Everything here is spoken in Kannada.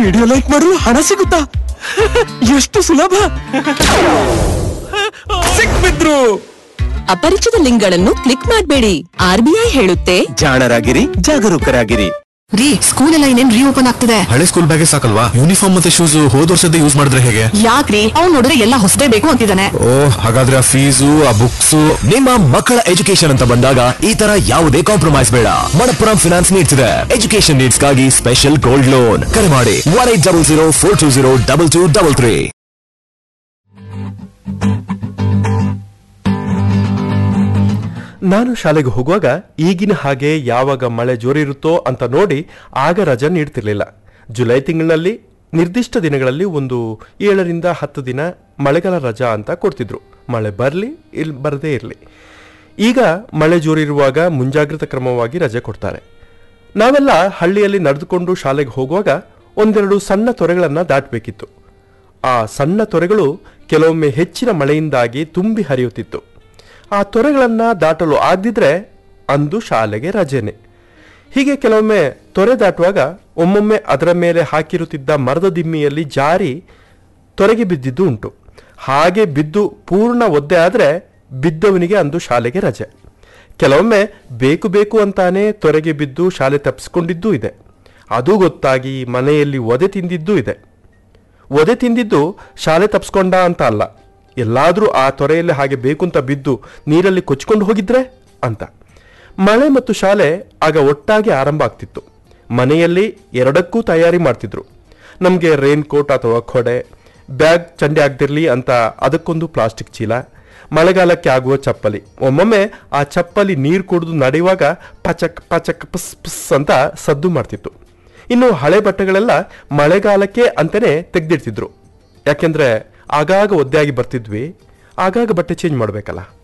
ವಿಡಿಯೋ ಲೈಕ್ ಮಾಡಲು ಹಣ ಸಿಗುತ್ತಾ ಎಷ್ಟು ಸುಲಭ ಸಿಕ್ಬಿದ್ರು ಅಪರಿಚಿತ ಲಿಂಕ್ಗಳನ್ನು ಕ್ಲಿಕ್ ಮಾಡಬೇಡಿ ಆರ್ಬಿಐ ಹೇಳುತ್ತೆ ಜಾಣರಾಗಿರಿ ಜಾಗರೂಕರಾಗಿರಿ ರೀ ಸ್ಕೂಲ್ ಎಲ್ಲ ಇನ್ನೇನ್ ರೀಓಪನ್ ಆಗ್ತಿದೆ ಹಳೆ ಸ್ಕೂಲ್ ಬ್ಯಾಗೆ ಸಾಕಲ್ವಾ ಯೂನಿಫಾರ್ಮ್ ಮತ್ತೆ ಶೂಸ್ ಹೋದ ವರ್ಷದ ಯೂಸ್ ಮಾಡಿದ್ರೆ ಹೇಗೆ ಯಾಕ್ರಿ ಅವ್ನ್ ನೋಡಿದ್ರೆ ಎಲ್ಲ ಹೊಸದೇ ಬೇಕು ಅಂತಿದ್ದಾನೆ ಓ ಹಾಗಾದ್ರೆ ಆ ಫೀಸು ಆ ಬುಕ್ಸ್ ನಿಮ್ಮ ಮಕ್ಕಳ ಎಜುಕೇಶನ್ ಅಂತ ಬಂದಾಗ ಈ ತರ ಯಾವುದೇ ಕಾಂಪ್ರಮೈಸ್ ಬೇಡ ಮಣಪ್ಪುರಂ ಫಿನಾನ್ಸ್ ನೀಡ್ಸ್ ಇದೆ ಎಜುಕೇಶನ್ ನೀಡ್ಸ್ ಗಾಗಿ ಸ್ಪೆಷಲ್ ಗೋಲ್ಡ್ ಲೋನ್ ಕರೆ ಮಾಡಿ one eight double zero four two zero double two double three ನಾನು ಶಾಲೆಗೆ ಹೋಗುವಾಗ ಈಗಿನ ಹಾಗೆ ಯಾವಾಗ ಮಳೆ ಜೋರಿರುತ್ತೋ ಅಂತ ನೋಡಿ ಆಗ ರಜೆ ನೀಡ್ತಿರ್ಲಿಲ್ಲ ಜುಲೈ ತಿಂಗಳಿನಲ್ಲಿ ನಿರ್ದಿಷ್ಟ ದಿನಗಳಲ್ಲಿ ಒಂದು ಏಳರಿಂದ ಹತ್ತು ದಿನ ಮಳೆಗಾಲ ರಜಾ ಅಂತ ಕೊಡ್ತಿದ್ರು ಮಳೆ ಬರಲಿ ಇಲ್ಲಿ ಬರದೇ ಇರಲಿ ಈಗ ಮಳೆ ಜೋರಿರುವಾಗ ಮುಂಜಾಗ್ರತಾ ಕ್ರಮವಾಗಿ ರಜೆ ಕೊಡ್ತಾರೆ ನಾವೆಲ್ಲ ಹಳ್ಳಿಯಲ್ಲಿ ನಡೆದುಕೊಂಡು ಶಾಲೆಗೆ ಹೋಗುವಾಗ ಒಂದೆರಡು ಸಣ್ಣ ತೊರೆಗಳನ್ನು ದಾಟಬೇಕಿತ್ತು ಆ ಸಣ್ಣ ತೊರೆಗಳು ಕೆಲವೊಮ್ಮೆ ಹೆಚ್ಚಿನ ಮಳೆಯಿಂದಾಗಿ ತುಂಬಿ ಹರಿಯುತ್ತಿತ್ತು ಆ ತೊರೆಗಳನ್ನು ದಾಟಲು ಆಗದಿದ್ರೆ ಅಂದು ಶಾಲೆಗೆ ರಜೆನೆ ಹೀಗೆ ಕೆಲವೊಮ್ಮೆ ತೊರೆ ದಾಟುವಾಗ ಒಮ್ಮೊಮ್ಮೆ ಅದರ ಮೇಲೆ ಹಾಕಿರುತ್ತಿದ್ದ ಮರದ ದಿಮ್ಮಿಯಲ್ಲಿ ಜಾರಿ ತೊರೆಗೆ ಬಿದ್ದಿದ್ದು ಉಂಟು ಹಾಗೆ ಬಿದ್ದು ಪೂರ್ಣ ಒದ್ದೆ ಆದರೆ ಬಿದ್ದವನಿಗೆ ಅಂದು ಶಾಲೆಗೆ ರಜೆ ಕೆಲವೊಮ್ಮೆ ಬೇಕು ಬೇಕು ಅಂತಾನೆ ತೊರೆಗೆ ಬಿದ್ದು ಶಾಲೆ ತಪ್ಪಿಸ್ಕೊಂಡಿದ್ದೂ ಇದೆ ಅದು ಗೊತ್ತಾಗಿ ಮನೆಯಲ್ಲಿ ಒದೆ ತಿಂದಿದ್ದೂ ಇದೆ ಒದೆ ತಿಂದಿದ್ದು ಶಾಲೆ ತಪ್ಪಿಸ್ಕೊಂಡ ಅಂತ ಅಲ್ಲ ಎಲ್ಲಾದರೂ ಆ ತೊರೆಯಲ್ಲಿ ಹಾಗೆ ಬೇಕು ಅಂತ ಬಿದ್ದು ನೀರಲ್ಲಿ ಕೊಚ್ಕೊಂಡು ಹೋಗಿದ್ರೆ ಅಂತ ಮಳೆ ಮತ್ತು ಶಾಲೆ ಆಗ ಒಟ್ಟಾಗಿ ಆರಂಭ ಆಗ್ತಿತ್ತು ಮನೆಯಲ್ಲಿ ಎರಡಕ್ಕೂ ತಯಾರಿ ಮಾಡ್ತಿದ್ರು ನಮಗೆ ರೈನ್ ಕೋಟ್ ಅಥವಾ ಕೊಡೆ ಬ್ಯಾಗ್ ಚಂಡೆ ಆಗದಿರಲಿ ಅಂತ ಅದಕ್ಕೊಂದು ಪ್ಲಾಸ್ಟಿಕ್ ಚೀಲ ಮಳೆಗಾಲಕ್ಕೆ ಆಗುವ ಚಪ್ಪಲಿ ಒಮ್ಮೊಮ್ಮೆ ಆ ಚಪ್ಪಲಿ ನೀರು ಕುಡಿದು ನಡೆಯುವಾಗ ಪಚಕ್ ಪಚಕ್ ಪಸ್ ಪಸ್ ಅಂತ ಸದ್ದು ಮಾಡ್ತಿತ್ತು ಇನ್ನು ಹಳೆ ಬಟ್ಟೆಗಳೆಲ್ಲ ಮಳೆಗಾಲಕ್ಕೆ ಅಂತಾನೆ ತೆಗ್ದಿಡ್ತಿದ್ರು ಯಾಕೆಂದ್ರೆ ಆಗಾಗ ಒದ್ದೆಯಾಗಿ ಬರ್ತಿದ್ವಿ ಆಗಾಗ ಬಟ್ಟೆ ಚೇಂಜ್ ಮಾಡಬೇಕಲ್ಲ